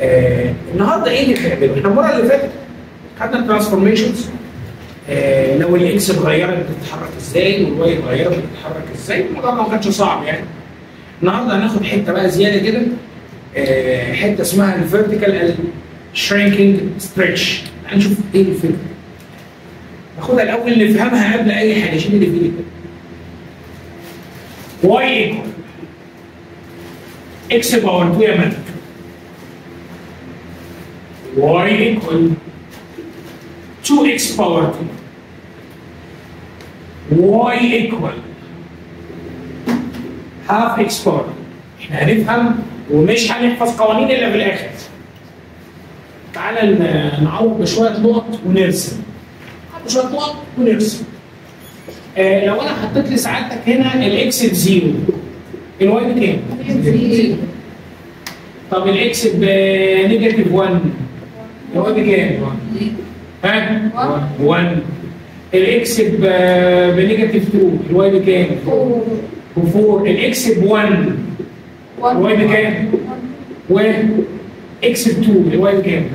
آه النهارده ايه اللي بنعمله؟ احنا المره اللي فاتت خدنا ترانسفورميشنز آه لو الاكس اتغيرت بتتحرك ازاي والواي اتغيرت بتتحرك ازاي الموضوع ما كانش صعب يعني النهارده هناخد حته بقى زياده كده آه حته اسمها الفيرتيكال شرينكينج ستريتش هنشوف ايه الفكره ناخدها الاول نفهمها قبل اي حاجه شيل اللي في ايدك واي ايكوال اكس باور 2 يا ملك y equal 2x power 2 y equal half x power احنا هنفهم ومش هنحفظ قوانين الا في الاخر تعالى ن- نعوض بشويه نقط ونرسم بشويه نقط ونرسم آه لو انا حطيت لسعادتك هنا الاكس بزيرو الواي بكام؟ طب الاكس بنيجاتيف 1 الواي بكام؟ ها؟ 1 الاكس ب- بنيجاتيف 2 الواي بكام؟ و4 الاكس ب 1 الواي بكام؟ و اكس ب 2 الواي بكام؟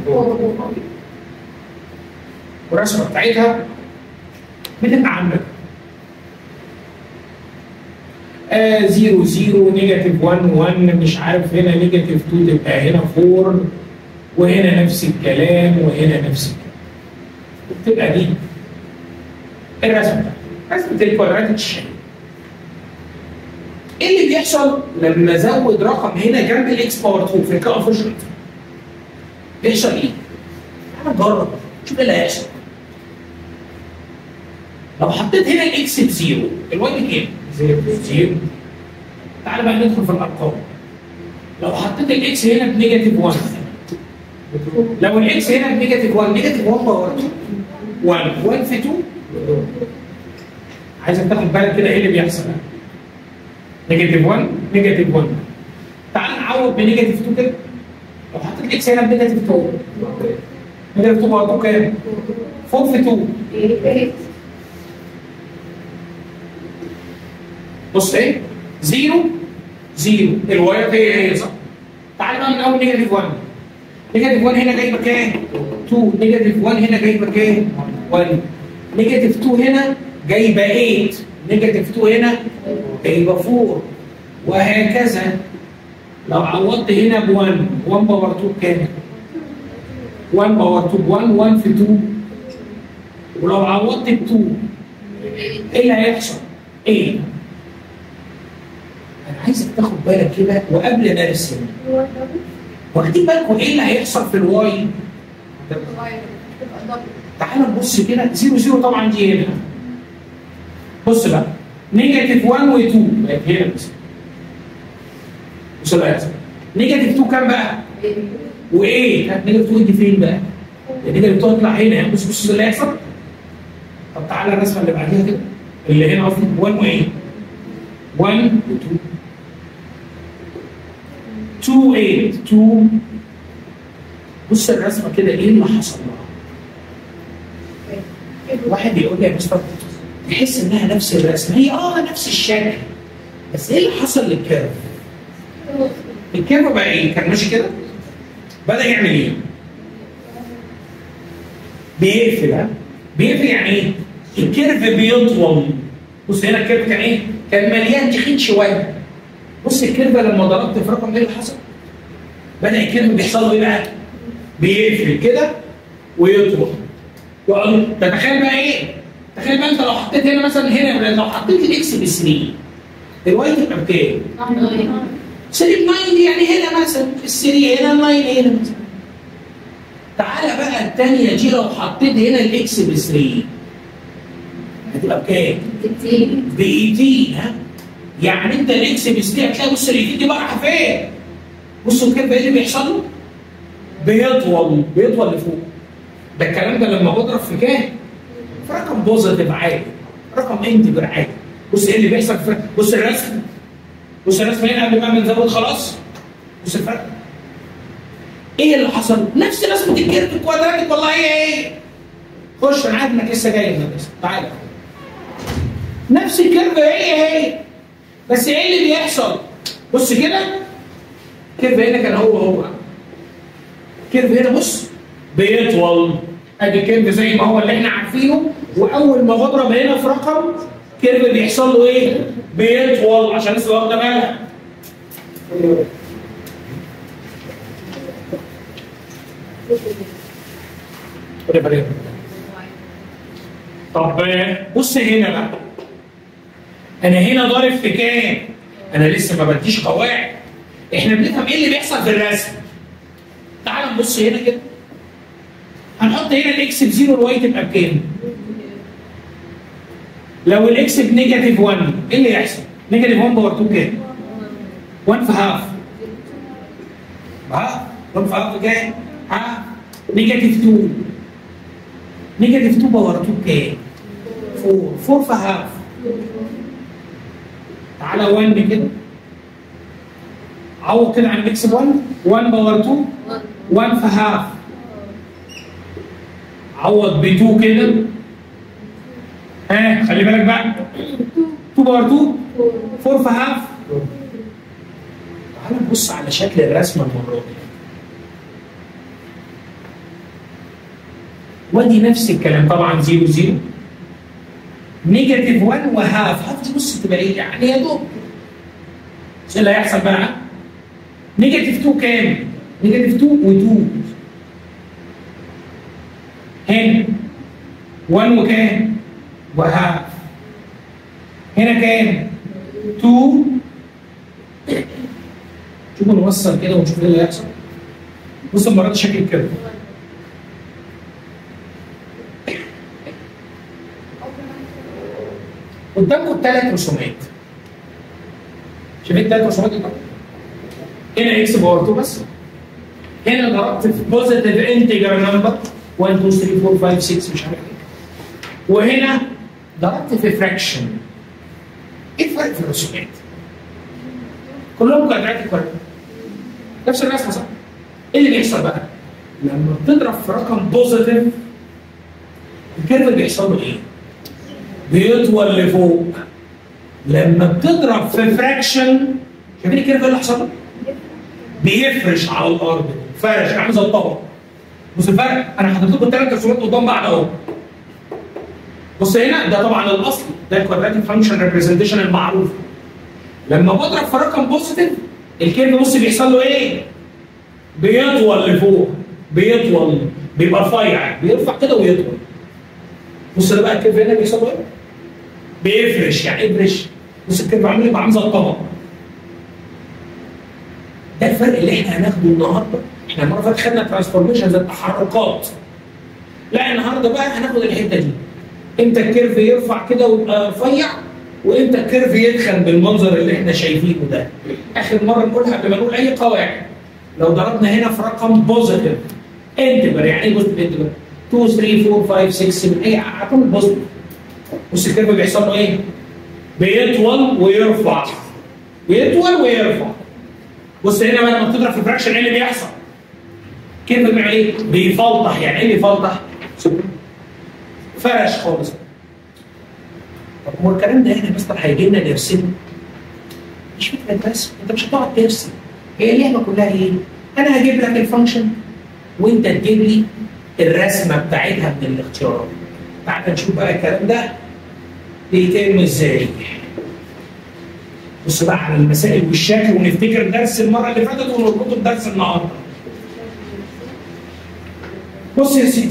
والرسمه بتاعتها بتبقى عندك آه 0 0 نيجاتيف 1 1 مش عارف هنا نيجاتيف 2 تبقى هنا 4 وهنا نفس الكلام وهنا نفس الكلام تبقى دي الرسمه رسمه الكوادرات الشيء ايه اللي بيحصل لما ازود رقم هنا جنب الاكس باور 2 في الكوفيشنت بيحصل ايه؟ تعالى نجرب شوف ايه اللي هيحصل لو حطيت هنا الاكس بزيرو الواي بكام؟ زيرو تعالى بقى ندخل في الارقام لو حطيت الاكس هنا بنيجاتيف 1 لو الاكس هنا بنيجاتيف 1 نيجاتيف 1 باور 2 1 1 في 2 عايزك تاخد بالك كده ايه اللي بيحصل نيجاتيف 1 نيجاتيف 1 تعال نعوض بنيجاتيف 2 كده لو حطيت الاكس هنا بنيجاتيف 2 نيجاتيف 2 باور 2 كام؟ 4 في 2 بص ايه؟ زيرو زيرو الواي هي هي صح؟ تعال بقى من اول نيجاتيف 1 نيجاتيف 1 هنا جايبه كام؟ 2 نيجاتيف 1 هنا جايبه كام؟ 1 نيجاتيف 2 هنا جايبه 8 نيجاتيف 2 هنا جايبه 4 وهكذا لو عوضت هنا ب 1 1 باور 2 كام؟ 1 باور 2 ب 1 1 في 2 ولو عوضت ب 2 ايه اللي هيحصل؟ ايه؟ انا عايزك تاخد بالك كده وقبل ما ارسم واخدين بالكم ايه اللي هيحصل في الواي؟ تعال نبص كده 0 0 طبعا دي هنا بص بقى نيجاتيف 1 و 2 بقت هنا بس بص بقى يا زلمة. نيجاتيف 2 كام بقى؟ وايه؟ كانت نيجاتيف 2 دي فين بقى؟ النيجاتيف 2 تطلع هنا بص بص اللي هيحصل طب تعالى الرسمه اللي بعديها كده اللي هنا قصدي 1 وايه؟ 1 و 2 2 8 2 بص الرسمه كده ايه اللي حصل لها؟ واحد يقول لي يا مستر تحس انها نفس الرسمه هي اه نفس الشكل بس ايه اللي حصل للكيرف؟ الكيرف بقى ايه؟ كان ماشي كده بدأ يعمل ايه؟ بيقفل ها؟ بيقفل يعني ايه؟ الكيرف بيطول بص هنا الكيرف كان ايه؟ كان مليان تخين شويه بص الكيرف لما ضربت في رقم ايه اللي حصل؟ بدأ الكيرف بيحصل له ايه بقى؟ بيقفل كده ويطول يقعد تتخيل بقى ايه؟ تخيل بقى انت لو حطيت هنا مثلا هنا لو حطيت الاكس ب 3 الواي تبقى بكام؟ 3 ب 9 دي يعني هنا مثلا ال 3 هنا ال 9 هنا مثلا تعالى بقى الثانيه دي لو حطيت هنا الاكس ب 3 هتبقى بكام؟ ب 18 ها؟ يعني انت الاكس ب 3 هتلاقي بص ال 18 دي بقى رايحه فين؟ بصوا كيف ايه اللي بيحصل له؟ بيطول بيطول لفوق ده الكلام ده لما بضرب في كام؟ في رقم بوزيتيف عادي رقم انتجر عادي بص ايه اللي بيحصل في بص الرسم بص الرسم هنا قبل ما بنزود خلاص بص الفرق ايه اللي حصل؟ نفس رسمه الكيرف الكوادراتيك والله هي ايه؟ خش انا عارف انك لسه جاي من المدرسه تعالى نفس الكيرف هي هي بس ايه اللي بيحصل؟ بص كده الكيرف هنا كان هو هو كيرف هنا بص بيطول ادي كيرف زي ما هو اللي احنا عارفينه واول ما بضرب هنا في رقم كيرف بيحصل له ايه؟ بيطول عشان الناس واخده بالها خد بالك. طب بص هنا بقى انا هنا ضارب في كام؟ انا لسه ما بديش قواعد احنا بنفهم ايه اللي بيحصل في الرسم تعال نبص هنا كده هنحط هنا الاكس بزيرو الواي تبقى بكام؟ لو الاكس بنيجاتيف 1 ايه اللي يحصل؟ نيجاتيف 1 باور 2 كام؟ 1 في هاف ها 1 في هاف كام؟ ها نيجاتيف 2 نيجاتيف 2 باور 2 كام؟ 4 4 في هاف تعالى 1 كده عوض كده عن الاكس 1 1 باور 2 1 في هاف عوض ب 2 كده ها خلي بالك بقى 2 باور 2 4 في هاف تعال نبص على شكل الرسمه المره دي وادي نفس الكلام طبعا 0 0 نيجاتيف 1 وهاف هاف دي بص تبقى ايه يعني يا دوب ايه اللي هيحصل بقى؟ نيجاتيف 2 كام؟ نيجاتيف 2 و2 هنا 1 وكام؟ وهاف هنا كام؟ 2 شوفوا نوصل كده ونشوف ايه اللي هيحصل بص المره دي شكل كده قدامكم ثلاث رسومات شايفين الثلاث رسومات دي هنا اكس باور 2 بس هنا ضربت في بوزيتيف انتجر نمبر 1 2 3 4 5 6 مش عارف ايه وهنا ضربت في فراكشن ايه الفرق في الرسومات؟ كلهم كوادراتيك ولا نفس الرسمه صح؟ ايه اللي بيحصل بقى؟ لما بتضرب في رقم بوزيتيف الكيرف بيحصل له ايه؟ بيطول لفوق لما بتضرب في فراكشن شايفين الكيرف اللي حصل له؟ بيفرش على الارض فرش عامل زي الطبق بص الفرق انا حاطط لكم الثلاث رسومات قدام بعض اهو بص هنا ده طبعا الاصلي ده الكوادراتيك فانكشن ريبريزنتيشن المعروف لما بضرب في رقم بوزيتيف الكيرف بص بيحصل له ايه؟ بيطول لفوق بيطول بيبقى رفيع بيرفع كده ويطول بص ده بقى الكيرف هنا بيحصل له ايه؟ بيفرش يعني ايه يفرش؟ بص الكيرف عامل يبقى عامل زي الطبق ده الفرق اللي احنا هناخده النهارده احنا المره اللي فاتت خدنا ترانسفورميشن زي التحركات لا النهارده بقى هناخد الحته دي امتى الكيرف يرفع كده ويبقى رفيع وامتى الكيرف يدخل بالمنظر اللي احنا شايفينه ده اخر مره نقولها قبل ما نقول اي قواعد لو ضربنا هنا في رقم بوزيتيف انتبر يعني ايه بوزيتيف انتبر 2 3 4 5 6 7 اي ارقام بوزيتيف بص الكيرف بيحصل له ايه؟ بيطول ويرفع يطول ويرفع بص هنا بقى لما بتضرب في فراكشن ايه اللي بيحصل؟ كيرف بيعمل ايه؟ بيفلطح يعني ايه بيفلطح؟ فرش خالص طب هو الكلام ده هنا مستر هيجي لنا نرسمه مش فكره بس انت مش هتقعد ترسم هي اللعبه كلها ايه؟ انا هجيب لك الفانكشن وانت تجيب لي الرسمه بتاعتها من الاختيارات تعال نشوف بقى الكلام ده بيتم ازاي بص بقى على المسائل والشكل ونفتكر درس المره اللي فاتت ونربطه بدرس النهارده بص يا سيدي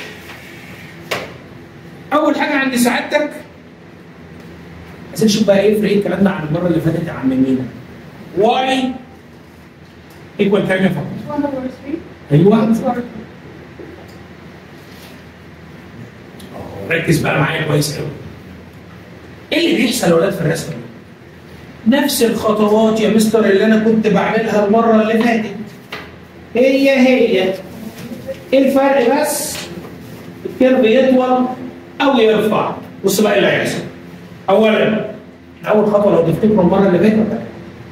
اول حاجه عند سعادتك عايزين نشوف بقى يفرق ايه الكلام ده عن المره اللي فاتت يا عم مينا واي ايكوال كام يا فندم؟ ايوه ركز بقى معايا كويس قوي ايه اللي بيحصل يا ولاد في الرسمه دي؟ نفس الخطوات يا مستر اللي انا كنت بعملها المره اللي فاتت هي هي ايه الفرق بس الكيرف يطول او يرفع بص بقى ايه اللي هيحصل اولا اول خطوه لو تفتكروا المره اللي فاتت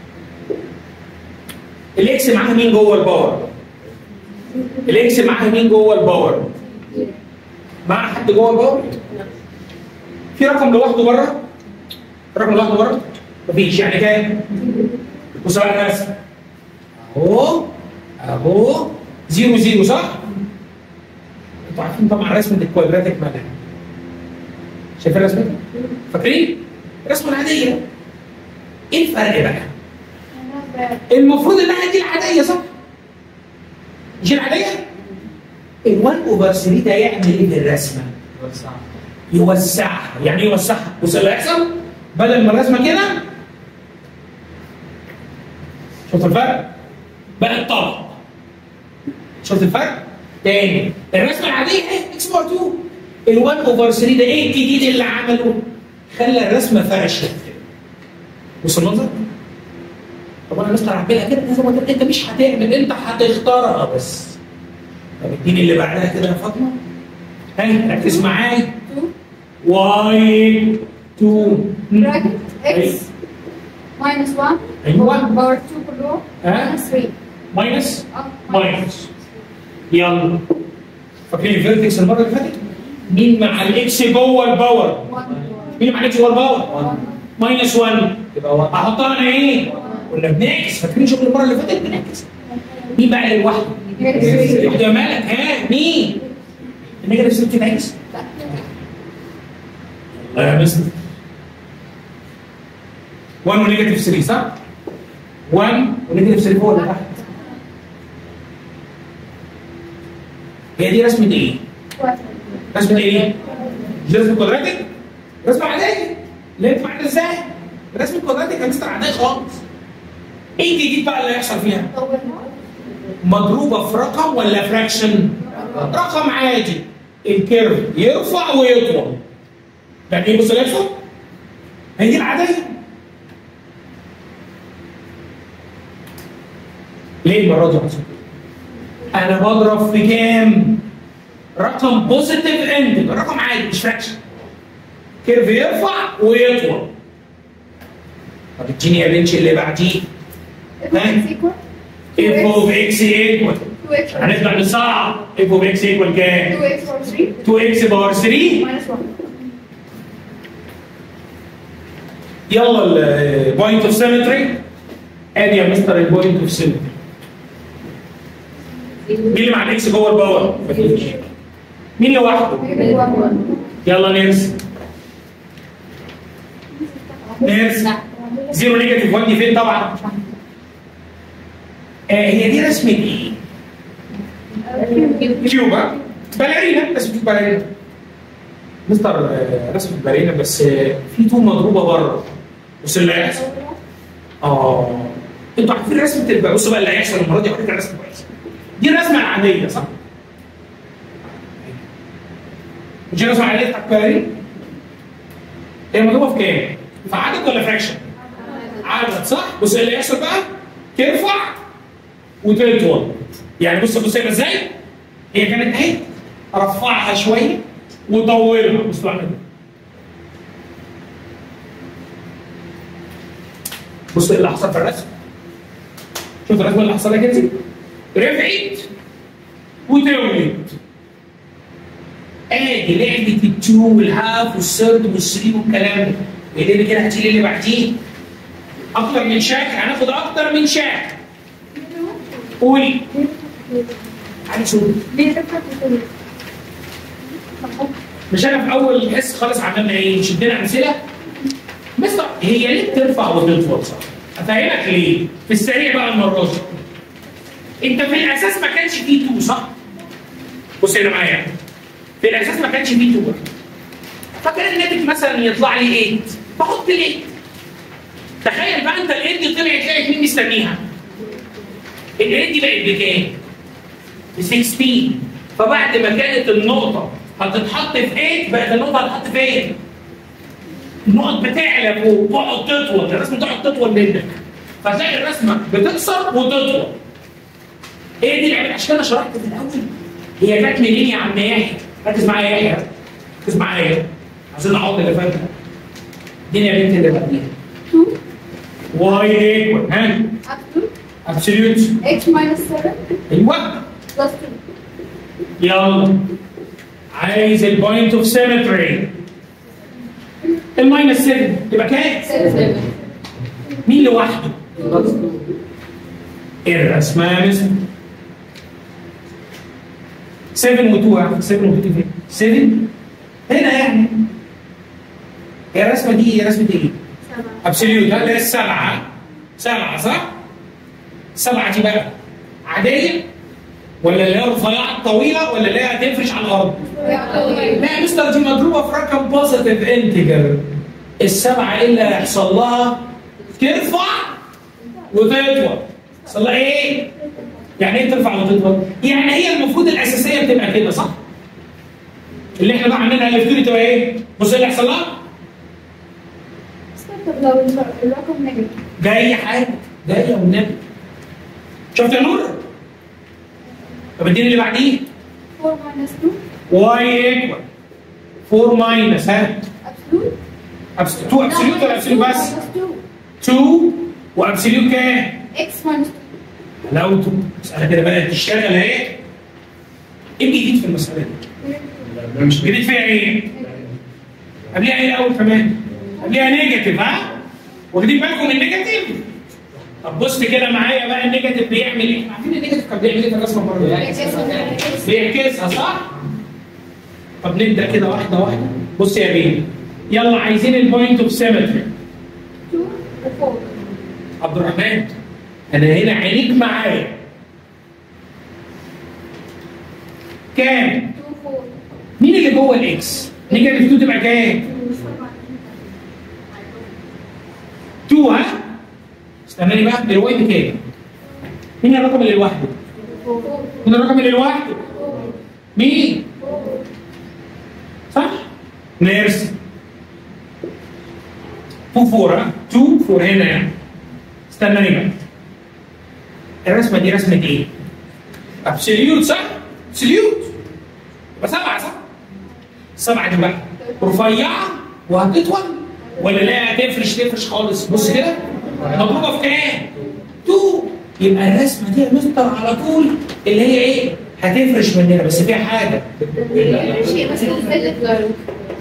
الاكس معاها مين جوه الباور الاكس معاها مين جوه الباور مع حد جوه الباور في رقم لوحده بره رقم لوحده بره مفيش يعني كام بص بقى الناس اهو اهو 0 0 صح؟ انتوا عارفين طبعا رسمه الكوادراتيك مالها شايفين الرسمه دي؟ فاكرين؟ الرسمه العاديه ايه الفرق بقى؟ المفروض انها دي العاديه صح؟ مش العاديه؟ ال 1 اوفر 3 ده يعمل ايه في الرسمه؟ يوسعها يعني ايه يوسعها؟ بص اللي هيحصل بدل ما الرسمه كده شفت الفرق؟ بقت طبق شفت الفرق؟ تاني الرسمه العاديه ايه؟ اكس بار 2 ال 1 اوفر 3 ده ايه الجديد اللي عمله؟ خلى الرسمه فرشه بص المنظر؟ طب انا مستر اعملها كده لازم أقول لك انت مش هتعمل انت هتختارها بس طب اديني اللي بعدها كده يا فاطمه ها ركز معايا واي 2 براكت اكس ماينس 1 أيوة. باور 2 كلهم ها؟ ماينس 3 ماينس اه ماينس يلا فاكرين الفيرتكس المره اللي فاتت؟ مين مع الاكس جوه الباور؟ 1 مين مع الاكس جوه الباور؟ 1 ماينس 1 يبقى واحد احطها انا ايه؟ كنا بنعكس فاكرين شغل المره اللي فاتت بنعكس مين بقى اللي لوحده؟ لوحده يا مالك ها مين؟ النيجاتيف 6 بتنعكس؟ لا يا مستر 1 ونيجاتيف 3 صح؟ 1 ونيجاتيف 3 هو اللي تحت هي دي رسمة ايه؟ رسمة ايه؟ مش رسمة كوادراتيك؟ رسمة عادية اللي انت معانا ازاي؟ رسمة كوادراتيك يا مستر عادية خالص ايه الجديد بقى اللي هيحصل فيها؟ مضروبة في رقم ولا فراكشن؟ رقم عادي الكيرف يرفع ويطول يعني ايه بص اللي يحصل؟ هي دي العادية ليه المرة دي يا حسن؟ أنا بضرب في كام؟ رقم بوزيتيف اند رقم عادي مش فراكشن كيرف يرفع ويطول طب اديني يا بنتي اللي بعديه اف اوف اكس ايكوال هنطلع للصعب اف اوف اكس ايكوال كام؟ 2 اكس باور 3 2 اكس باور 3 ماينس 1 يلا البوينت اوف سيمتري ادي يا مستر البوينت اوف سيمتري مين اللي مع الاكس جوه الباور؟ مفيش مين لوحده؟ نيجاتيف 1 1 يلا نرسم نرسم زيرو نيجاتيف 1 دي فين طبعا؟ آه هي دي رسمة ايه؟ كيوبا باليرينا رسمة باليرينا مستر آه، رسمة باليرينا بس آه، في تو مضروبة بره بص اللي هيحصل اه انتوا عارفين رسمة الب... بصوا بقى اللي هيحصل المرة دي اوريك الرسمة كويس دي الرسمة العادية صح؟ مش الرسمة العادية بتاعت باليرينا؟ هي مضروبة في كام؟ في عدد ولا فراكشن؟ عدد صح؟ بص اللي هيحصل بقى ترفع وتطول يعني بص بص هنا ازاي؟ هي كانت اهي ارفعها شويه وطولها بص بقى كده. بص ايه اللي حصل في الرسم شوف الرسمه اللي حصل لها كده رفعت وتولت ادي لعبه التو والهاف والثيرد والثري والكلام ده اللي كده هتشيل اللي بعديه اكتر من شكل هناخد اكتر من شكل قولي علي شو ليه تفكر في مش انا في اول حس خالص عملنا ايه؟ شدينا امثله مستر هي ليه بترفع وتطول صح؟ افهمك ليه؟ في السريع بقى المره دي انت في الاساس ما كانش فيه تو صح؟ بص هنا معايا في الاساس ما كانش فيه تو فكان الناتج مثلا يطلع لي 8 بحط ال 8 تخيل بقى انت ال 8 دي طلعت لقيت مين مستنيها؟ ال 8 دي بقت بكام؟ ب 16 فبعد ما كانت النقطة هتتحط في 8 بقت النقطة هتتحط فين؟ النقط بتعلى فوق تقعد تطول الرسمة تقعد تطول منك فتلاقي الرسمة بتكسر وتطول هي دي العمل عشان كده شرحت في الأول هي جت منين يا عم يحيى؟ ركز معايا يا يحيى ركز معايا عايزين نعوض اللي فات ده. اديني يا بنت اللي بعديها 2 واي ايكوال ها up to ابسوليوت x minus 7 ايوه plus 2 يلا عايز البوينت اوف سيمتري الماينس 7 تبقى كام؟ 7 مين لوحده؟ الرسمة يا مستر 7 و2 7 و2 فين؟ 7 هنا يعني هي الرسمه دي هي رسمه ايه؟ سبعة ابسوليوت اللي هي السبعه سبعه صح؟ السبعه دي بقى عاديه ولا اللي هي الرفيعه الطويله ولا اللي هي هتفرش على الارض؟ لا يا مستر دي مضروبه في رقم بوزيتيف انتجر السبعه ايه اللي هيحصل لها؟ ترفع وتطول يحصل لها ايه؟ يعني ايه ترفع وتطول؟ يعني هي المفروض الاساسيه بتبقى كده صح؟ اللي احنا بقى عاملينها اللي تبقى ايه؟ بص ايه اللي هيحصل لها؟ طب لو الر- الرقم نيجاتيف جاي حاجه جايه والنبي شفت يا نور؟ طب اديني اللي بعديه 4 minus 2 واي ايكوال 4 ماينس ها absolute 2 ابسوليوت ولا ابسوليوت بس؟ 2 2 وابسوليوت كام؟ x minus 2 لو المساله كده بدات تشتغل اهي ايه الجديد في المساله دي؟ الجديد فيها ايه؟ قبلها ايه الاول كمان؟ قبلها نيجاتيف ها؟ واخدين بالكم من النيجاتيف؟ طب بص كده معايا بقى النيجاتيف بيعمل ايه؟ عارفين النيجاتيف كان بيعمل ايه في الرسمه المره بيعكسها صح؟ طب نبدا كده واحده واحده بص يا بيه يلا عايزين البوينت اوف سيمتري 2 و 4 عبد الرحمن انا هنا عينيك معايا كام؟ 2 4 مين اللي جوه الاكس؟ نيجاتيف 2 تبقى كام؟ 2 ها؟ استناني بقى الواي بكام؟ مين الرقم اللي لوحده؟ 4 مين الرقم اللي لوحده؟ مين؟ صح؟ نرسم 2 4 ها؟ 2 4 هنا يعني استناني بقى الرسمه دي رسمه ايه؟ ابسوليوت صح؟ ابسوليوت يبقى سبعه صح؟ السبعه دي بقى رفيعه وهتطول ولا لا هتفرش تفرش خالص بص كده مضروبه في كام؟ 2 يبقى الرسمه دي يا مستر على طول اللي هي ايه؟ هتفرش مننا بس فيها حاجه شيء بس الزد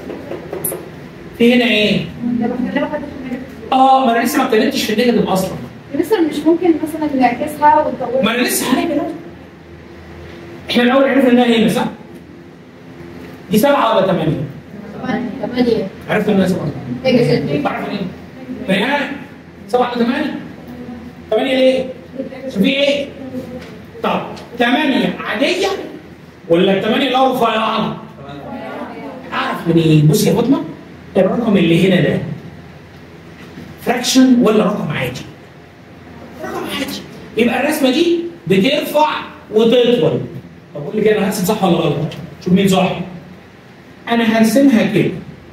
في هنا ايه؟ لما احنا لو حد في النيجاتيف اه ما انا لسه ما اتكلمتش في النيجاتيف اصلا مثلا مش ممكن مثلا نعكسها ونطورها ما انا لسه هنعمل اهو. احنا الاول عرفنا انها هنا صح؟ دي سبعه ولا ثمانيه؟ ثمانية عرفت انها سبعه نيجاتيف تعرف ايه؟ فهنا سبعه ولا ثمانيه؟ ثمانيه ليه؟ عشان في ايه؟ طب ثمانيه عاديه ولا الثمانيه اللي هو رفيعه؟ اعرف منين؟ بص يا فاطمه الرقم اللي هنا ده فراكشن ولا رقم عادي؟ رقم عادي يبقى الرسمه دي بترفع وتطول طب قول لي كده انا هرسم صح ولا غلط؟ شوف مين صح انا هرسمها كده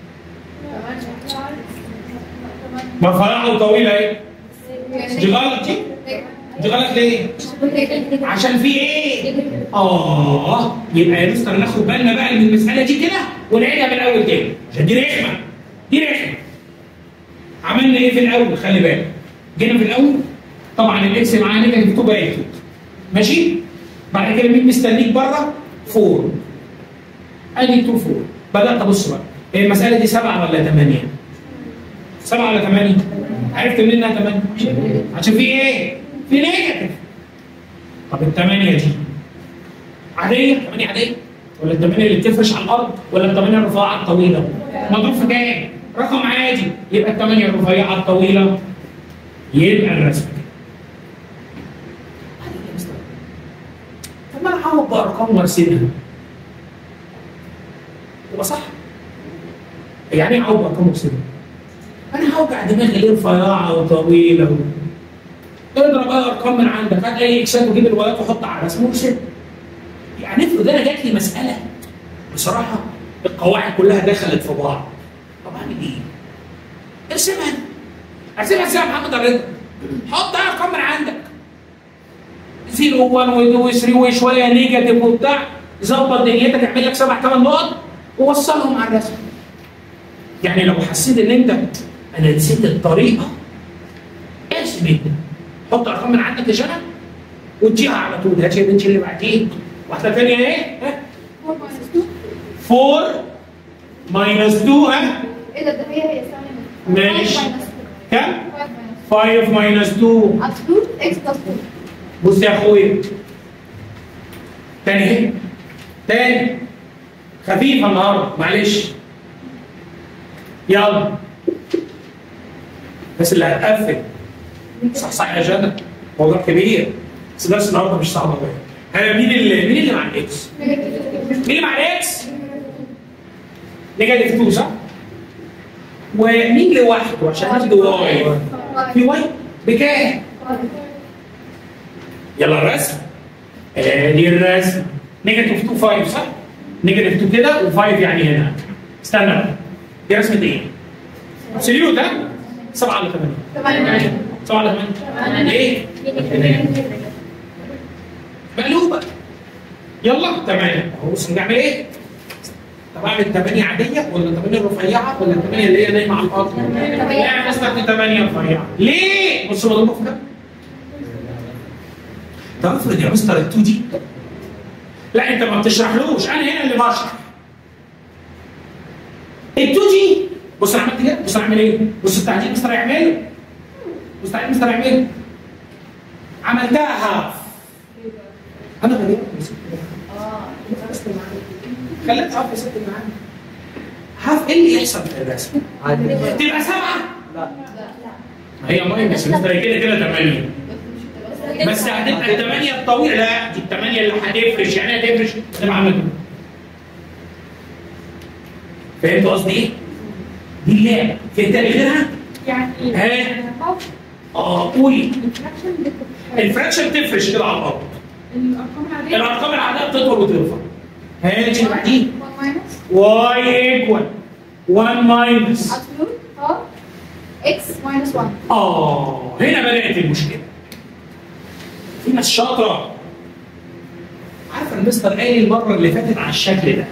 مرفعه وطويله ايه؟ دي غلط دي؟ دي غلط ليه؟ عشان في ايه؟ اه يبقى يا مستر ناخد بالنا بقى من المساله دي كده ونعيدها من الاول تاني عشان دي رخمه دي رخمه عملنا ايه في الاول خلي بالك جينا في الاول طبعا الاكس معاه نيجاتيف 2 بقى يكتب ماشي بعد كده مين مستنيك بره 4 ادي 2 4 بدات ابص بقى هي المساله دي سبعه ولا ثمانيه؟ سبعه ولا ثمانيه؟ عرفت منين انها ثمانيه؟ عشان في ايه؟ في نيجاتيف طب الثمانيه دي عاديه؟ ثمانيه عاديه؟ ولا الثمانيه اللي بتفرش على الارض ولا الثمانيه الرفيعه الطويله؟ مضروب في كام؟ رقم عادي يبقى الثمانيه الرفيعه الطويله يبقى الرسم طب ما انا هعوض بارقام وارسمها تبقى صح يعني ايه اعوض بارقام وارسمها؟ انا هوجع دماغي ليه رفيعه وطويله و... اضرب اي ارقام من عندك هات اي اكسات وجيب الوايات وحط على رسم وارسم يعني افرض انا جات لي مساله بصراحه القواعد كلها دخلت في بعض طب اعمل ايه؟ ارسمها ارسمها ازاي يا محمد الرضا؟ حط اي ارقام من عندك 0 1 و 3 وشويه نيجاتيف وبتاع ظبط دنيتك اعمل لك سبع ثمان نقط ووصلهم على الرسم يعني لو حسيت ان انت انا نسيت الطريقه ارسم انت حط ارقام من عندك يا شنب وتجيها على طول هات يا بنتي اللي بعديه واحده ثانيه ايه؟ ها؟ 4 minus 2 4 ماينس 2 ها؟ ايه ده ده هي هي ثانية ماشي. 5 minus 2 كم؟ 5 minus 5 ماينس 2 absolute x plus 2 بص يا اخويا تاني اهي تاني خفيفه النهارده معلش يلا الناس اللي هتقفل صح صح يا جنى موضوع كبير بس درس النهارده مش صعب قوي ها مين اللي مين اللي مع الاكس؟ مين اللي مع الاكس؟ نيجاتيف 2 صح؟ ومين لوحده عشان ناخد واي في واي بكام؟ يلا الرسم ادي الرسم نيجاتيف 2 5 صح؟ نيجاتيف 2 كده و5 يعني هنا استنى بقى. دي رسمه ايه؟ ابسوليوت ها؟ 7 ولا 8 7 ولا 8 ليه؟ مقلوبه يلا تمام اهو بص هنعمل ايه؟ طب اعمل 8 عاديه ولا 8 رفيعه ولا 8 اللي هي نايمه على الارض؟ لا مستر 8 رفيعه ليه؟ بص مضروبه في ده طب افرض يا مستر ال 2 دي لا انت ما بتشرحلوش انا هنا اللي بشرح ال 2 دي بص انا عملت كده بص انا اعمل ايه؟ بص التعديل مستر يعمله بص التعديل مستر يعمله عملتها هاف انا غريب خليتها هاف يا ست معانا هاف ايه اللي يحصل في الرسم؟ تبقى سبعه؟ لا هي ماينس مستر كده كده 8 بس هتبقى الثمانية الطويلة لا دي الثمانية اللي هتفرش يعني ايه هتفرش تبقى عاملة كده فهمت قصدي ايه؟ دي اللعبة في تاني غيرها؟ يعني ها؟ اه قولي الفراكشن تفرش كده على الارض الارقام العاديه الارقام العادية بتطول وترفع هاتي دي 1 ماينس واي ايكوال 1 ماينس ابسولوت اه اكس ماينس 1 اه هنا بدأت المشكلة في ناس شاطرة عارفة المستر قال لي المرة اللي فاتت على الشكل ده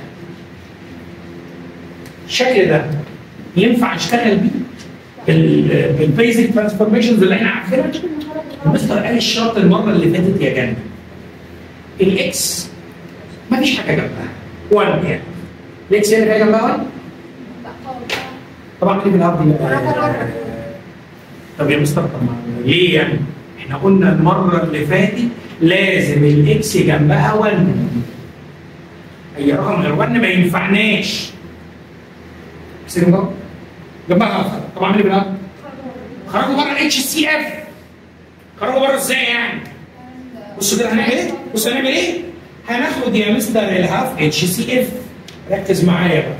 الشكل ده ينفع اشتغل بيه بال- بالبيزك ترانسفورميشنز اللي احنا عارفينها المستر قال الشرط المرة اللي فاتت يا جنة الاكس مفيش حاجة جنبها 1 يعني الاكس هنا فيها جنبها 1 لا خالص طبعا ايه بالعرض مرة. طب يا مستر طب ما- ليه يعني؟ احنا قلنا المره اللي فاتت لازم الاكس جنبها 1 اي رقم غير 1 ما ينفعناش بس جنبها جنبها طبعا اعمل ايه بالعرض؟ خرجوا بره الاتش سي اف خرجوا بره ازاي يعني؟ بصوا كده هنعمل ايه؟ بصوا هنعمل ايه؟ هناخد يا مستر الهاف اتش سي اف ركز معايا بقى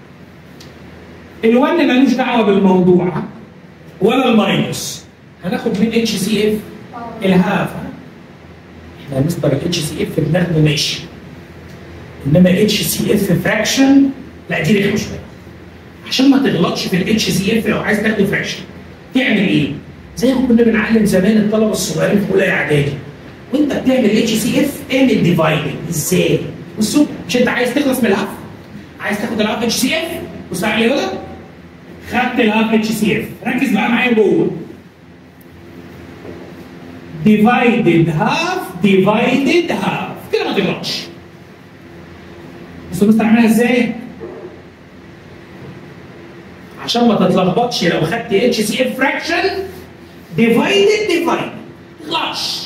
الون ملوش دعوه بالموضوع ها؟ ولا الماينس هناخد من اتش سي اف الهاف ها؟ احنا يا مستر الاتش سي اف بناخده ماشي انما اتش سي اف فراكشن لا دي رخمه شويه عشان ما تغلطش في الاتش سي اف لو عايز تاخده فراكشن تعمل ايه؟ زي ما كنا بنعلم زمان الطلبه الصغيرين في اولى اعدادي وانت بتعمل اتش سي اف اعمل ديفايدنج ازاي؟ بصوا مش انت عايز تخلص من الهاف عايز تاخد الهاف اتش سي اف بص على كده خدت الهاف اتش سي اف ركز بقى معايا جوه ديفايدد هاف ديفايدد هاف كده ما تغلطش بصوا مستر عاملها ازاي؟ عشان ما تتلخبطش لو خدت اتش سي اف فراكشن ديفايدد ديفايدد ما تغلطش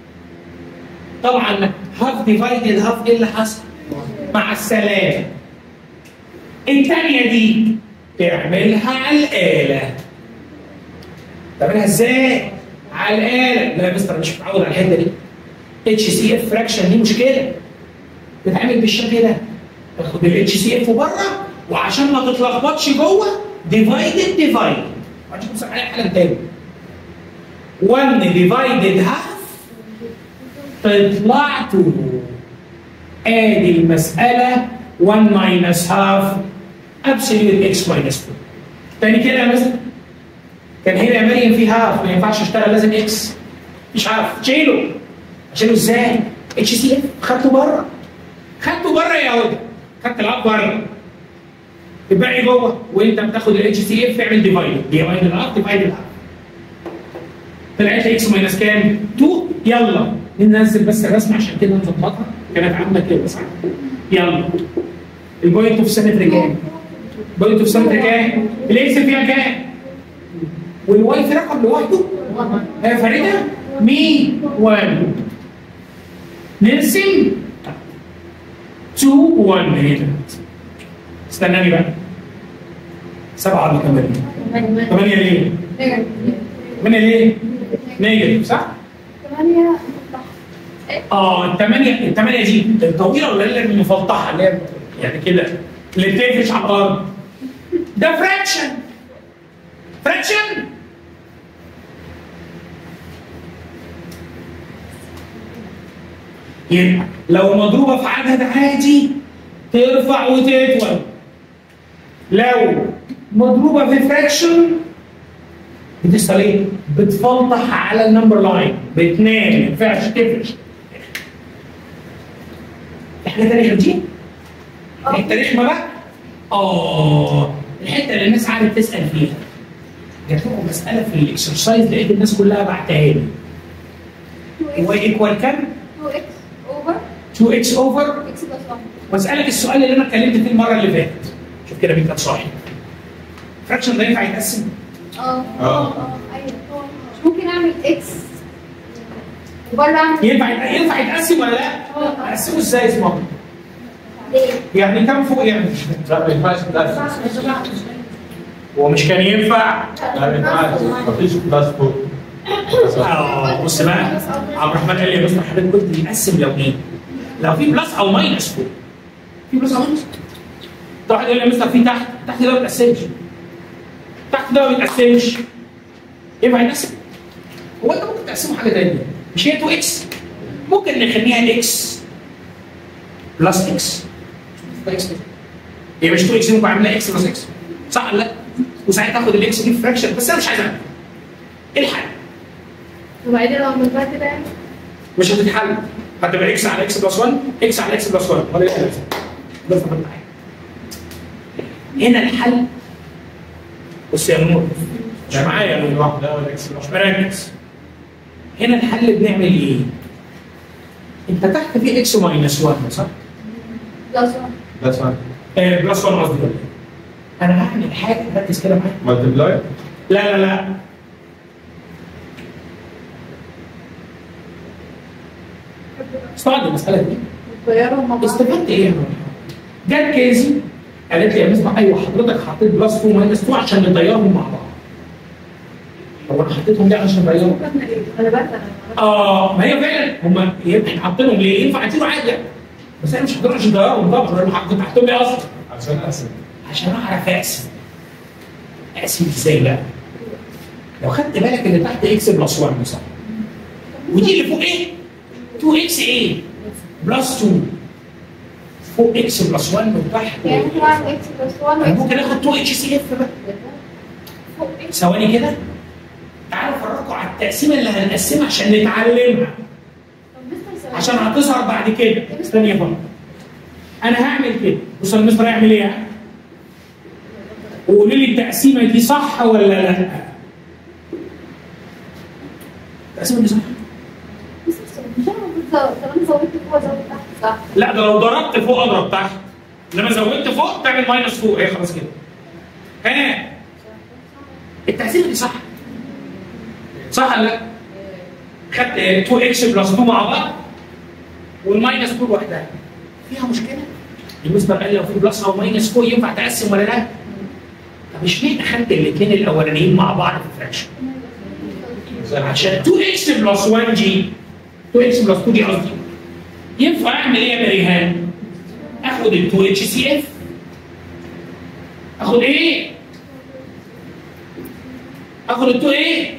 طبعا هاف ديفايدد هاف ايه اللي حصل؟ مع السلامه الثانيه دي تعملها على الاله تعملها ازاي؟ على الاله لا يا مستر مش متعود على الحته دي اتش سي اف فراكشن دي مشكله بتتعمل بالشكل ده تاخد الاتش سي اف بره وعشان ما تتلخبطش جوه ديفايدد ديفايد عشان تمسح عليها حاجه تاني 1 ديفايدد هاف تطلع 2 ادي المساله 1 ماينس هاف ابسوليوت اكس ماينس 2 تاني كده يا مستر كان هنا يا مريم في هاف ما ينفعش اشتغل لازم اكس مش عارف شيله اشيله ازاي؟ اتش سي اف خدته بره خدته بره يا هدى خدت الاب بره الباقي جوه وانت بتاخد الاتش سي اف اعمل ديفايد ديفايد الاب ديفايد الاب طلعت لي اكس ماينس كام؟ 2 يلا ننزل بس الرسمه عشان كده نظبطها كانت عامله كده صح؟ يلا البوينت اوف سيمتري كام؟ بوينت اوف سيمتري كام؟ الاكس فيها كام؟ والواي في رقم لوحده هي فريده مين 1 نرسم 2 1 هي استناني بقى سبعة ولا ثمانية؟ ثمانية ليه؟ نيجاتيف ثمانية ليه؟ نيجاتيف صح؟ ثمانية اه الثمانية الثمانية دي الطويلة ولا اللي المفلطحة اللي هي يعني كده اللي بتقفش على الأرض ده فراكشن فراكشن يبقى لو مضروبة في عدد عادي ترفع وتطول لو مضروبة في فراكشن بتحصل ايه؟ بتفلطح على النمبر لاين بتنام ما ينفعش تفرش احنا تاريخ دي؟ التاريخ ما بقى؟ اه الحته اللي الناس قاعده تسال فيها جات لكم مساله في الاكسرسايز لقيت الناس كلها بعتها لي 2 هو ايكوال كام؟ 2 اكس اوفر 2 اكس اوفر اكس بلس 1 واسالك السؤال اللي انا اتكلمت فيه المره اللي فاتت شوف كده مين كان صاحي فراكشن ده ينفع يتقسم؟ اه اه اه ايوه مش ممكن اعمل اكس وبره اعمل ينفع ينفع يتقسم ولا لا؟ اه اقسمه ازاي اسمه؟ ليه؟ يعني كام فوق يعني؟ لا ما ينفعش تقسم هو مش كان ينفع؟ لا ما ينفعش مفيش بلس فوق اه بص بقى عبد الرحمن قال لي يا مستر حضرتك قلت يقسم لو ايه؟ لو في بلس او ماينس فوق في بلس او ماينس طب واحد يقول لي يا مستر في تحت تحت ده ما بيتقسمش تحت ده ما بيتقسمش ينفع يتقسم؟ هو انت ممكن تقسمه حاجه ثانيه مش هي 2 اكس ممكن نخليها اكس بلس اكس اكس هي مش 2 اكس ممكن اعملها اكس بلس اكس صح ولا لا؟ وساعتها اخد الاكس دي في فراكشن بس انا مش عايز اعمل ايه الحل؟ وبعدين لو عملتها كده يعني مش هتتحل هتبقى اكس على اكس بلس 1 اكس على اكس بلس 1 ولا ايه ده فهمت معايا هنا الحل بص يا نور مش معايا يا نور واحدة ولا اكس مش مركز هنا الحل بنعمل ايه؟ انت تحت في اكس ماينس 1 صح؟ بلس 1 بلس 1 آه بلس 1 قصدي انا هعمل حاجه ركز كده معايا مالتبلاي لا لا لا استوعب المساله دي بتغيرهم مع بعض استفدت ايه يا مرحبا؟ جت كيزي قالت لي يا مستر ايوه حضرتك حطيت بلس 2 ماينس 2 عشان نطيرهم مع بعض. طب انا حطيتهم ليه عشان نطيرهم؟ انا بسأل اه ما هي فعلا هم احنا حاطينهم ليه؟ ينفع يطيروا عادي يعني. بس انا مش حاطينهم عشان نطيرهم طبعا انا كنت حاطينهم ليه اصلا؟ عشان اقسم عشان اعرف اقسم. اقسم ازاي بقى؟ لو خدت بالك اللي تحت اكس بلس 1 صح؟ ودي اللي فوق ايه؟ 2 اكس ايه؟ بلس 2 فوق اكس بلس 1 وتحت يعني ممكن اعمل اكس بلس 1 انا ممكن اخد 2 اتش سي اف بقى فوق اكس ثواني كده تعالوا افرجكم على التقسيمه اللي هنقسمها عشان نتعلمها طب مستر ثواني. عشان هتظهر بعد كده استني يا فندم انا هعمل كده بص المستر هيعمل ايه وقولوا لي التقسيمه دي صح ولا لا التقسيمه دي صح مستر ثواني. مش انا المفروض زو- طالما زودت فوق زود تحت صح لا ده لو ضربت فوق اضرب تحت لما زودت فوق تعمل ماينس فوق هي خلاص كده ها التقسيمه دي صح صح ولا لا؟ خدت 2 اكس بلس 2 مع بعض والماينس 2 لوحدها فيها مشكله؟ المستر قال لي لو في بلس او ماينس فوق ينفع تقسم ولا لا؟ طب اشمعنى خدت الاثنين الاولانيين مع بعض في الفراكشن؟ عشان 2 اكس بلس 1 جي 2 اكس بلس 2 دي قصدي ينفع اعمل ايه يا مريهان؟ اخد ال 2 اتش سي اف اخد ايه؟ اخد ال 2 ايه؟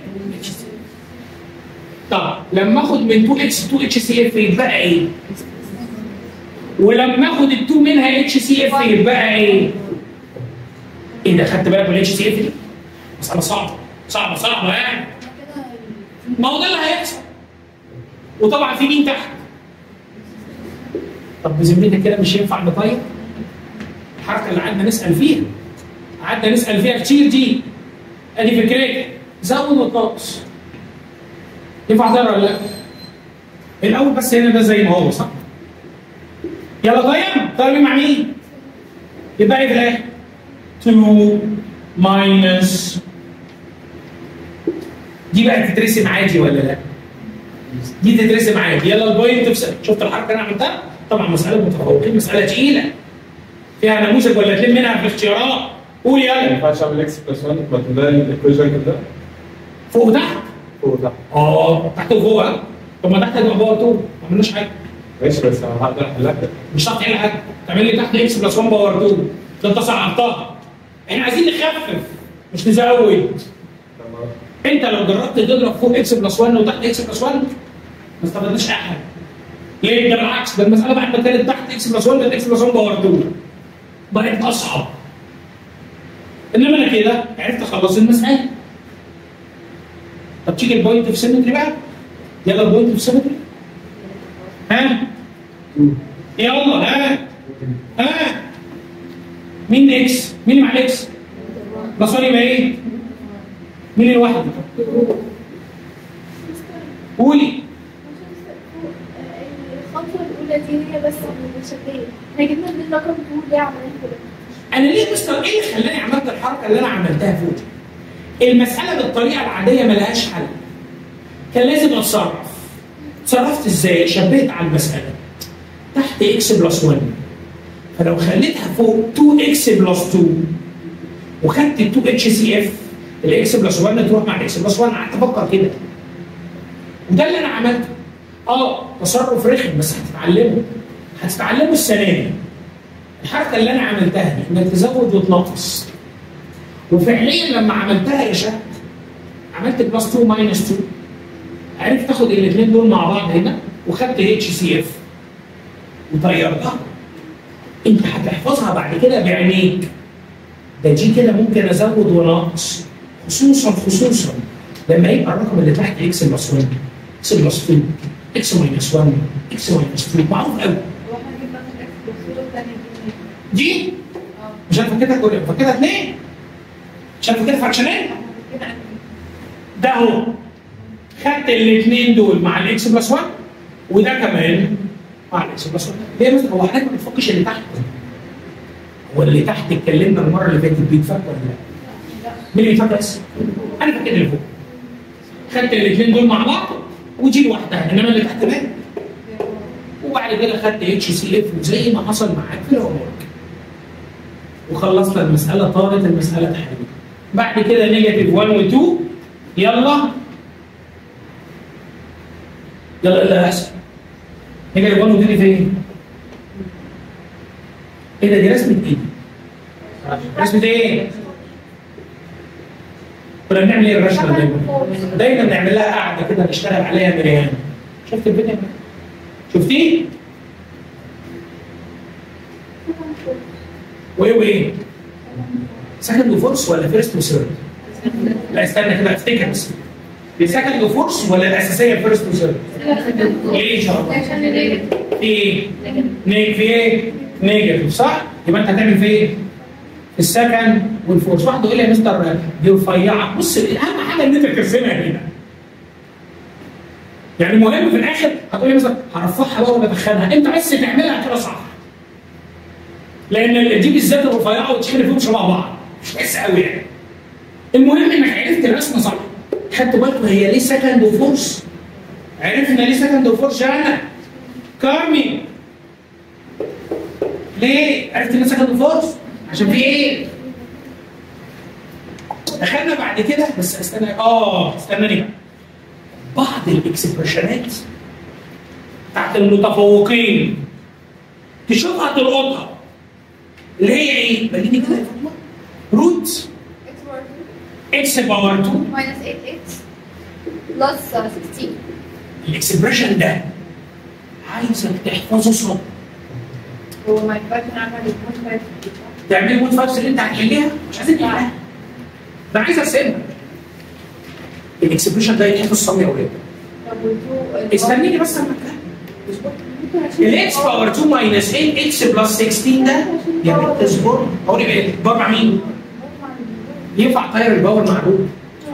طب لما اخد من 2 اكس 2 اتش سي اف يتبقى ايه؟ ولما اخد ال 2 منها اتش سي اف يتبقى ايه؟ ايه ده خدت بالك من الاتش سي اف دي؟ مسألة صعبة صعبة صعبة يعني ما هو ده اللي هيحصل وطبعا في مين تحت؟ طب بذمتك كده مش ينفع نطير؟ الحركه اللي قعدنا نسال فيها قعدنا نسال فيها كتير دي ادي فكرتها زود وتنقص ينفع طير ولا لا؟ الاول بس هنا ده زي ما هو صح؟ يلا طير طير مع مين؟ يبقى ايه في الاخر؟ 2 ماينس دي بقى تترسم عادي ولا لا؟ دي تترسم عادي يلا البوينت في شفت الحركه اللي انا عملتها؟ طبعا مساله متفوقين مساله تقيله فيها نموذج ولا اتنين منها في الاختيارات قول ما يلا ينفعش اعمل اكس بلس 1 مقدار الايكويشن كده فوق وتحت فوق وتحت اه تحت وفوق ها؟ طب ما تحت يبقى باور 2 ما عملناش حاجه ماشي بس انا هقدر احلها كده مش هتعمل حاجه تعمل لي تحت اكس بلس 1 باور 2 ده انت صعبتها احنا عايزين نخفف مش نزود تمام انت لو جربت تضرب فوق اكس بلس 1 وتحت اكس بلس 1 ما استفدناش اي حاجه ليه ده بالعكس ده المساله بعد ما كانت تحت اكس بلس 1 بقت اكس بلس 1 باور 2 بقت اصعب انما انا كده عرفت اخلص المساله طب تيجي البوينت في سيمتري بقى يلا البوينت في سيمتري ها يلا ها ها مين اكس مين مع الاكس بلس 1 يبقى ايه مين الواحد قولي الخطوة الأولى دي هي بس المشابهة احنا جبنا من رقم 2 ليه عملنا كده؟ انا ليه مستر ايه اللي خلاني عملت الحركه اللي انا عملتها فوق دي؟ المساله بالطريقه العاديه ملهاش حل كان لازم اتصرف اتصرفت ازاي شبهت على المساله تحت اكس بلس 1 فلو خليتها فوق 2 اكس بلس 2 وخدت 2 اتش سي اف الاكس بلس 1 تروح مع الاكس بلس 1 قعدت افكر كده وده اللي انا عملته اه تصرف رخم بس هتتعلمه هتتعلمه السنه دي الحركه اللي انا عملتها دي انك تزود وتنقص وفعليا لما عملتها يا شهد عملت بلس 2 ماينس 2 عرفت تاخد الاثنين دول مع بعض هنا وخدت اتش سي اف وطيرتها انت هتحفظها بعد كده بعينيك ده دي كده ممكن ازود ونقص خصوصا خصوصا لما يبقى الرقم اللي تحت اكس بلس 1 اكس بلس 2 اكس ماينس 1 اكس ماينس 2 معروف قوي هو احنا جبنا من اكس بلس الثانية دي مش عارف فاكرها كل فاكرها اثنين مش عارف فاكرها فراكشنين كده ده اهو خدت الاثنين دول مع الاكس بلس 1 وده كمان مع الاكس بلس 1 ليه مثلا هو حضرتك ما بتفكش اللي تحت هو اللي تحت اتكلمنا المره اللي فاتت بيتفك ولا لا؟ مين اللي بيتفك بس؟ انا فاكر اللي فوق خدت الاثنين دول مع بعض ودي لوحدها انما اللي تحت مات وبعد كده خدت اتش سي اف وزي ما حصل معاك في الهوم وخلصنا المساله طارت المساله تحديدا بعد كده نيجاتيف 1 و 2 يلا يلا اللي هيحصل نيجاتيف 1 و 2 دي فين؟ ايه ده دي رسمه ايه؟ رسمه ايه؟ كنا بنعمل ايه الرسمه دايما؟ دايما نعمل لها قاعده كده نشتغل عليها مريان شفت الفيديو ده؟ شفتيه؟ وايه وايه؟ سكند وفورس ولا فيرست وثيرد؟ لا استنى كده افتكر بس دي سكند وفورس ولا الاساسيه فيرست وثيرد؟ ليه ان شاء الله؟ عشان نيجاتيف في ايه؟ نيج في ايه؟ نيجاتيف صح؟ يبقى انت هتعمل في ايه؟ في السكند والفورس واحد يقول لي يا مستر دي رفيعه بص اهم حاجه ان انت ترسمها هنا يعني المهم في الاخر هتقول لي مثلا هرفعها بقى وبدخلها انت بس تعملها كده صح لان دي بالذات الرفيعه والتخينه فيهم شبه بعض مش تحس قوي يعني المهم انك عرفت الرسمه صح خدت بالكم هي ليه سكند وفورس عرفنا ليه سكند وفورس يا انا كارمي ليه عرفت ليه سكند وفورس عشان في ايه دخلنا بعد كده بس استنى اه استناني بقى بعض الاكسبريشنات بتاعت المتفوقين تشوفها تلقطها اللي هي ايه؟ بليني كده يا فاطمه روت اكس بار 2 اكس باور 2 minus 8 اكس بلس 16 الاكسبريشن ده عايزك تحفظه صم هو ما ينفعش نعمل البوينت 5 تعملي مود فايفز اللي انت هتحليها مش عايزين نحلها ده عايز ارسمها الاكسبريشن ده يتحفظ صم يا ولاد طب والتو استنيني بس اما اتكلم الاكس باور 2 ماينس 8 اكس بلس 16 ده يا بنت اصبر اقول لك ايه باور مع مين؟ ينفع طير الباور مع روت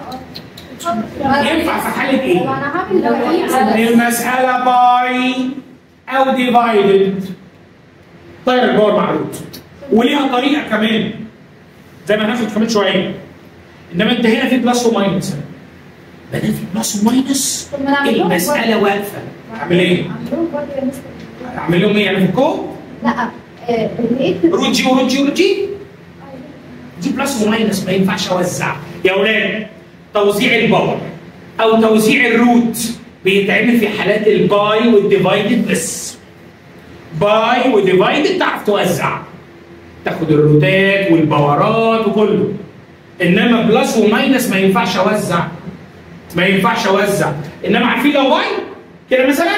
ينفع في حاله ايه؟ انا هعمل لو المسألة باي أو ديفايدد طير الباور مع روت وليها طريقة كمان زي ما هناخد كمان شوية إنما أنت هنا في بلس وماينس ما دام في بلس وماينس طب ما نعمل لهم المسألة واقفة عامل إيه؟ عندهم برضه يا مستر اعمل لهم ايه يعني في الكود لا آه، لقيت روت جي وروت جي وروت جي دي بلس وماينس ما ينفعش اوزع يا اولاد توزيع الباور او توزيع الروت بيتعمل في حالات الباي والديفايدد بس باي وديفايدد تعرف توزع تاخد الروتات والباورات وكله انما بلس وماينس ما ينفعش اوزع ما ينفعش اوزع انما عارفين لو باي كده مثلا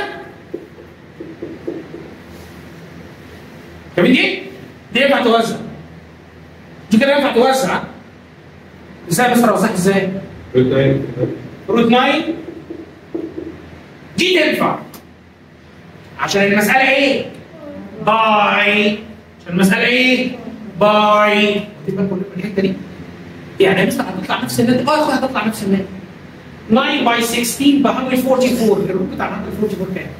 طب دي دي ينفع توزع دي كده ينفع توزع ازاي بس اوزعها ازاي؟ روتين روت 9 دي تنفع عشان المسألة ايه؟ باي عشان المسألة ايه؟ باي تبقى كل الحتة دي يعني بس هتطلع نفس الناتج اه يا اخويا هتطلع نفس الناتج 9 باي 16 ب 144 الروت بتاع 144 كام؟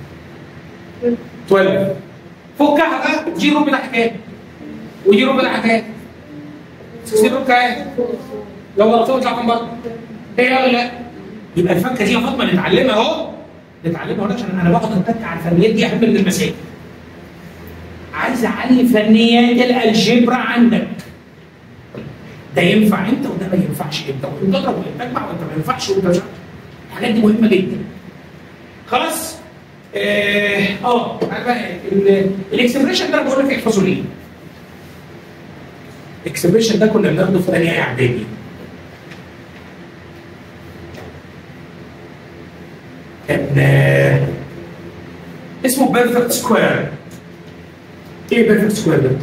12 فكها بقى دي الروت بتاعها كام؟ ودي الروت بتاعها كام؟ 16 روت كام؟ لو غلطتها تطلع كام برضه؟ ايه ولا لا؟ يبقى الفكه دي يا فاطمه نتعلمها اهو نتعلمها اهو عشان انا بقعد اتك على الفنيات دي اهم من المسائل. عايز اعلي فنيات الالجبرا عندك. ده ينفع امتى وده ما ينفعش امتى وانت تضرب وانت تجمع وانت ما ينفعش وانت مش عارف. الحاجات دي مهمه جدا. خلاص؟ اه اه الاكسبريشن ده انا بقول لك احفظه ليه؟ الاكسبريشن ده كنا بناخده في ثانيه اعدادي. كان آه، اسمه بيرفكت سكوير ايه بيرفكت سكوير ده؟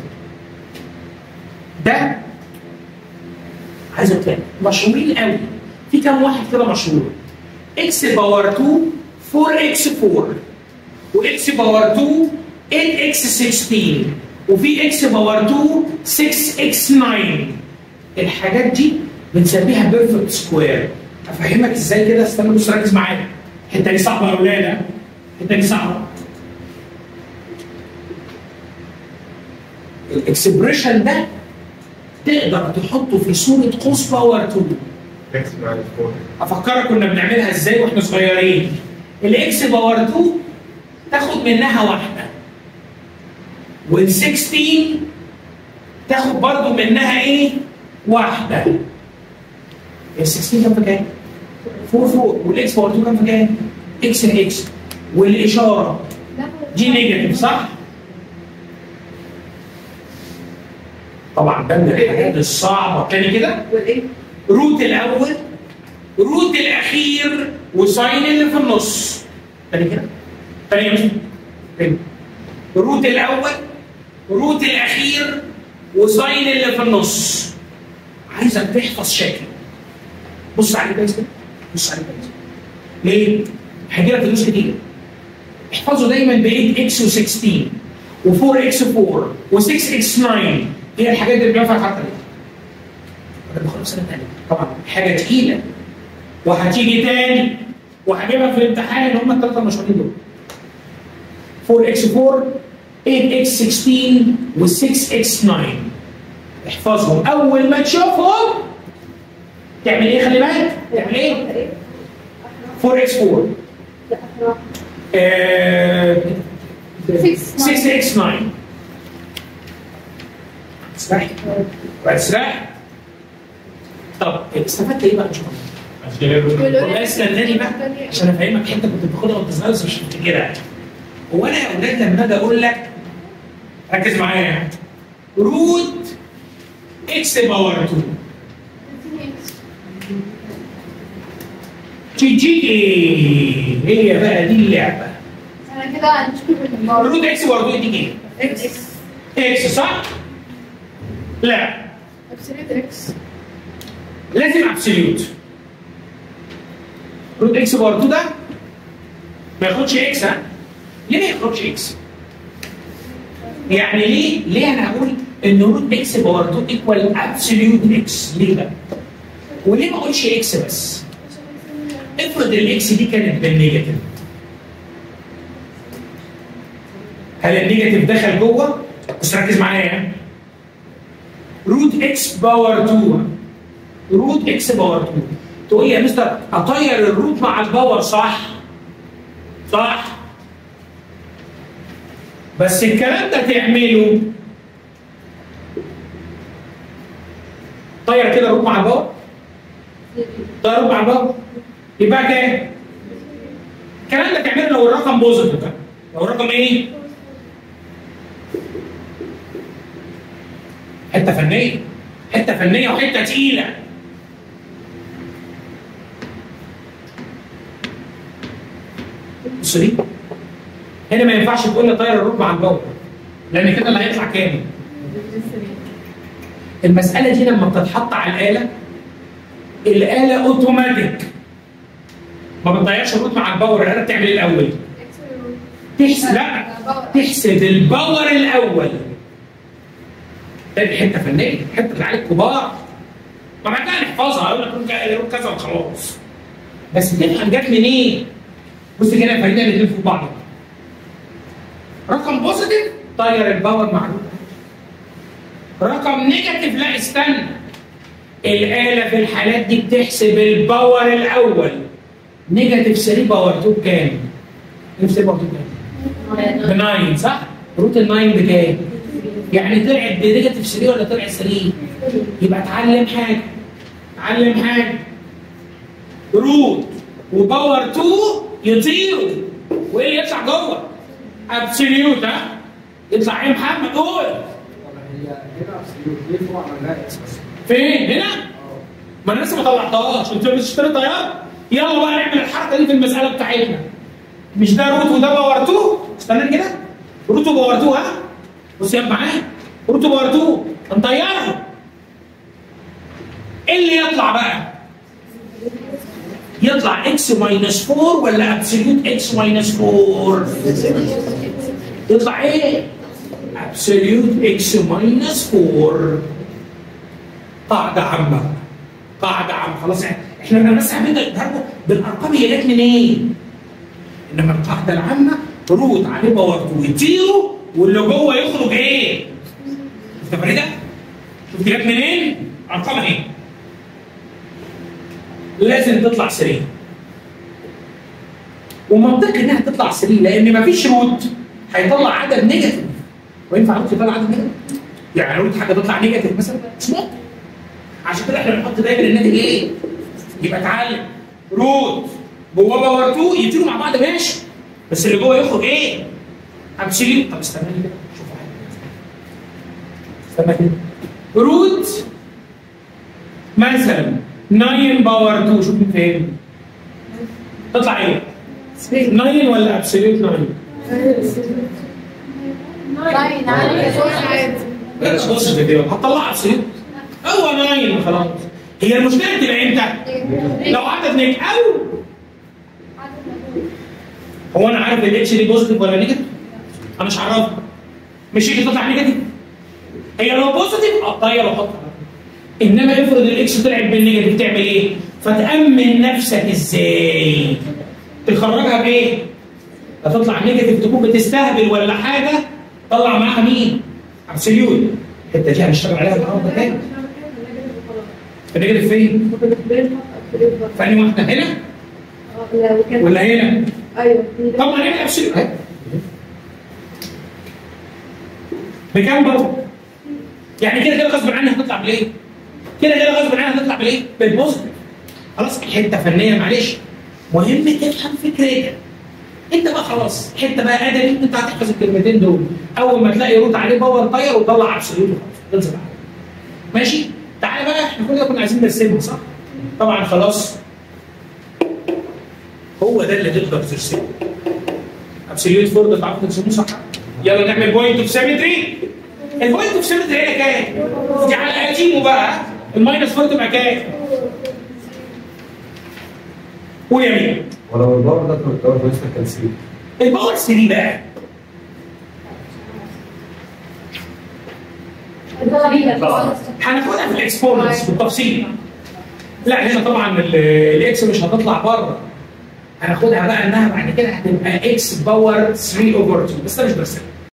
ده عايز تاني مشهورين قوي في كام واحد كده مشهور اكس باور 2 4 اكس 4 واكس باور 2 8 اكس 16 وفي اكس باور 2 6 اكس 9 الحاجات دي بنسميها بيرفكت سكوير افهمك ازاي كده استنى بص ركز معايا الحته دي صعبه يا اولاد ها؟ الحته دي صعبه الاكسبريشن ده تقدر تحطه في صوره قوس باور 2 اكس ماينس 4 افكرك كنا بنعملها ازاي واحنا صغيرين الاكس باور 2 تاخد منها واحده وال 16 تاخد برضو منها ايه؟ واحده ال 16 كام في كام؟ 4 4 والاكس باور 2 كام في كام؟ اكس اكس والاشاره دي نيجاتيف صح؟ طبعا ده من الحاجات الصعبه تاني كده والايه؟ روت الاول روت الاخير وساين اللي في النص تاني كده تاني يا مستر تاني روت الاول روت الاخير وساين اللي في النص عايزك تحفظ شكل بص عليه كويس كده بص عليه كويس ليه؟ هيجي لك فلوس كتير احفظه دايما ب 8 اكس و16 و4 اكس 4 و6 اكس 9 هي الحاجات اللي بينفع حتى دي انا باخد سنه ثانيه طبعا حاجه تقيله وهتيجي تاني وهجيبها في الامتحان هم الثلاثه المشهورين دول 4 اكس 4 8 اكس 16 و6 اكس 9 احفظهم اول ما تشوفهم تعمل ايه خلي بالك تعمل ايه 4 اكس 4 لا احنا آه، 6 6 اكس 9 اسرح اسرح طب استفدت ايه بقى ان شاء الله؟ عشان والله استناني بقى عشان افهمك حته كنت باخدها وانت صغير بس مش هفتكرها هو انا يا اولاد لما اجي اقول لك ركز معايا روت اكس باور 2 تيجي هي بقى دي اللعبه انا كده هنشوف الموضوع روت اكس باور 2 دي ايه؟ اكس اكس صح؟ لا ابسوليوت اكس لازم ابسوليوت روت اكس باور 2 ده ما ياخدش اكس ها؟ ليه ما ياخدش اكس؟ يعني ليه؟ ليه انا هقول ان روت اكس باور 2 ايكوال ابسوليوت اكس؟ ليه بقى؟ وليه ما اقولش اكس بس؟ افرض الاكس دي كانت بالنيجاتيف هل النيجاتيف دخل جوه؟ بس ركز معايا روت اكس باور 2 روت اكس باور 2 تقول لي يا مستر اطير الروت مع الباور صح؟ صح؟ بس الكلام ده تعمله طير كده روح مع الباور طير روح مع الباور يبقى كام؟ الكلام ده تعمله لو الرقم بوزيتيف بقى لو الرقم ايه؟ حته فنيه حته فنيه وحته تقيله بص دي هنا ما ينفعش تقول لي طير الروح مع الباور لان كده اللي هيطلع كام؟ المساله دي لما بتتحط على الاله الاله اوتوماتيك ما بتضيعش الروت مع الباور الاله بتعمل ايه الاول؟ تحسب لا تحسب الباور الاول تاني حته فنيه حته العيال الكبار ما بعد كده نحفظها اقول لك روت كذا وخلاص بس تفهم جت منين؟ بص كده الفريقين الاثنين فوق بعض رقم بوزيتيف طير الباور مع الروت رقم نيجاتيف لا استنى الآلة في الحالات دي بتحسب الباور الأول نيجاتيف 3 باور 2 بكام؟ نيجاتيف 3 باور 2 بكام؟ ب 9 صح؟ روت ال 9 بكام؟ يعني طلعت بنيجاتيف 3 ولا طلعت 3؟ يبقى اتعلم حاجة اتعلم حاجة روت وباور 2 يطيروا وايه اللي يطلع جوه؟ ابسوليوت ها؟ يطلع ايه محمد قول هي هنا ابسوليوت ليه فوق عملناها اكس بس فين؟ هنا؟ ما انا لسه ما طلعتهاش انت مش تشتري طيار؟ يلا بقى نعمل الحركه دي في المساله بتاعتنا مش ده روت وده باور 2 استنى كده روت وباور 2 ها؟ بص يا معايا روت وباور 2 هنطيرهم ايه اللي يطلع بقى؟ يطلع اكس ماينس 4 ولا ابسوليوت اكس ماينس 4 يطلع ايه؟ ابسوليوت اكس ماينس 4 قاعده عامه قاعده عامه خلاص احنا احنا بس عاملين النهارده بالارقام هي جت منين؟ انما القاعده العامه روت عليه باور 2 يطيروا واللي جوه يخرج ايه؟ شفت فريده؟ شفت جت منين؟ ارقام اهي لازم تطلع 3 ومنطقي انها تطلع 3 لان مفيش روت هيطلع عدد نيجاتيف وينفع روت يطلع عدد نيجاتيف يعني روت حاجه تطلع نيجاتيف مثلا مش ممكن عشان كده احنا بنحط دايما الناتج ايه؟ يبقى اتعلم روت جواه باور 2 يطيروا مع بعض ماشي بس اللي جوه يخرج ايه؟ ابسوليوت طب استنى كده شوف حاجه استنى كده روت مثلا 9 باور 2 شوف من فين تطلع ايه؟ 9 ولا ابسوليوت 9؟ ناين عادي بلاش بص في الفيديو هتطلع ابسوليوت هو 9 خلاص هي المشكله بتبقى امتى؟ لو عدد نيك او هو انا عارف الاتش دي بوزيتيف ولا نيجاتيف؟ انا مش عارفها مش هيجي تطلع نيجاتيف هي لو بوزيتيف اطير واحطها انما افرض الاكس طلعت بالنيجاتيف تعمل ايه؟ فتامن نفسك ازاي؟ تخرجها بايه؟ هتطلع نيجاتيف تكون بتستهبل ولا حاجه طلع معاها مين؟ ابسوليوت الحته دي هنشتغل عليها النهارده تاني النيجاتيف فين؟ في انهي واحده هنا ولا هنا؟ ايوه طبعا هنا ابسوليوت أهي. بكام برضه؟ يعني كده كده غصب عنها هتطلع بالايه؟ كده كده غصب عنها هتطلع بالايه؟ بالبوزيتيف خلاص حته فنيه معلش مهم تفهم فكرتك انت بقى خلاص حته بقى ادبي انت هتحفظ الكلمتين دول اول ما تلاقي روت عليه باور طير وطلع ابسوليوت خلاص خلص بقى ماشي تعالى بقى احنا كل ده كنا عايزين نرسمها صح؟ طبعا خلاص هو ده اللي تقدر ترسمه ابسوليوت فور ده تعرفوا ترسموه صح؟ يلا نعمل بوينت اوف سيمتري البوينت اوف سيمتري هي كام؟ دي على قديمه بقى الماينس 4 تبقى كام؟ ويمين ولو الباور ده كان الدور لسه كان سي الباور 3 بقى هناخدها في الاكسبوننتس بالتفصيل لا هنا طبعا ال- الاكس مش هتطلع بره هناخدها بقى انها بعد كده هتبقى اكس باور 3 اوفر 2 بس ده مش برسمها